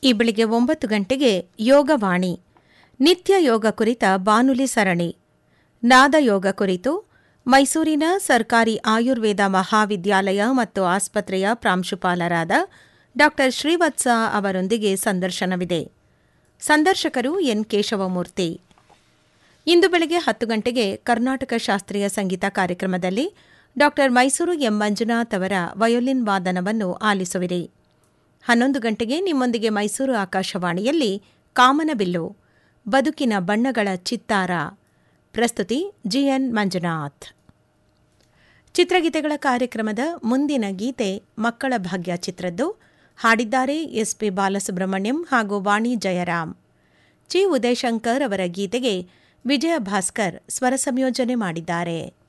ಈ ಬೆಳಿಗ್ಗೆ ಒಂಬತ್ತು ಗಂಟೆಗೆ ಯೋಗವಾಣಿ ನಿತ್ಯ ಯೋಗ ಕುರಿತ ಬಾನುಲಿ ಸರಣಿ ನಾದ ಯೋಗ ಕುರಿತು ಮೈಸೂರಿನ ಸರ್ಕಾರಿ ಆಯುರ್ವೇದ ಮಹಾವಿದ್ಯಾಲಯ ಮತ್ತು ಆಸ್ಪತ್ರೆಯ ಪ್ರಾಂಶುಪಾಲರಾದ ಡಾ ಶ್ರೀವತ್ಸ ಅವರೊಂದಿಗೆ ಸಂದರ್ಶನವಿದೆ ಸಂದರ್ಶಕರು ಎನ್ ಕೇಶವಮೂರ್ತಿ ಇಂದು ಬೆಳಗ್ಗೆ ಹತ್ತು ಗಂಟೆಗೆ ಕರ್ನಾಟಕ ಶಾಸ್ತ್ರೀಯ ಸಂಗೀತ ಕಾರ್ಯಕ್ರಮದಲ್ಲಿ ಡಾ ಮೈಸೂರು ಎಂ ಮಂಜುನಾಥ್ ಅವರ ವಯೋಲಿನ್ ವಾದನವನ್ನು ಆಲಿಸುವಿರಿ ಹನ್ನೊಂದು ಗಂಟೆಗೆ ನಿಮ್ಮೊಂದಿಗೆ ಮೈಸೂರು ಆಕಾಶವಾಣಿಯಲ್ಲಿ ಕಾಮನಬಿಲ್ಲು ಬದುಕಿನ ಬಣ್ಣಗಳ ಚಿತ್ತಾರ ಪ್ರಸ್ತುತಿ ಜಿಎನ್ ಮಂಜುನಾಥ್ ಚಿತ್ರಗೀತೆಗಳ ಕಾರ್ಯಕ್ರಮದ ಮುಂದಿನ ಗೀತೆ ಮಕ್ಕಳ ಭಾಗ್ಯ ಚಿತ್ರದ್ದು ಹಾಡಿದ್ದಾರೆ ಎಸ್ಪಿ ಬಾಲಸುಬ್ರಹ್ಮಣ್ಯಂ ಹಾಗೂ ವಾಣಿ ಜಯರಾಮ್ ಜಿ ಉದಯಶಂಕರ್ ಅವರ ಗೀತೆಗೆ ವಿಜಯ ಭಾಸ್ಕರ್ ಸ್ವರ ಸಂಯೋಜನೆ ಮಾಡಿದ್ದಾರೆ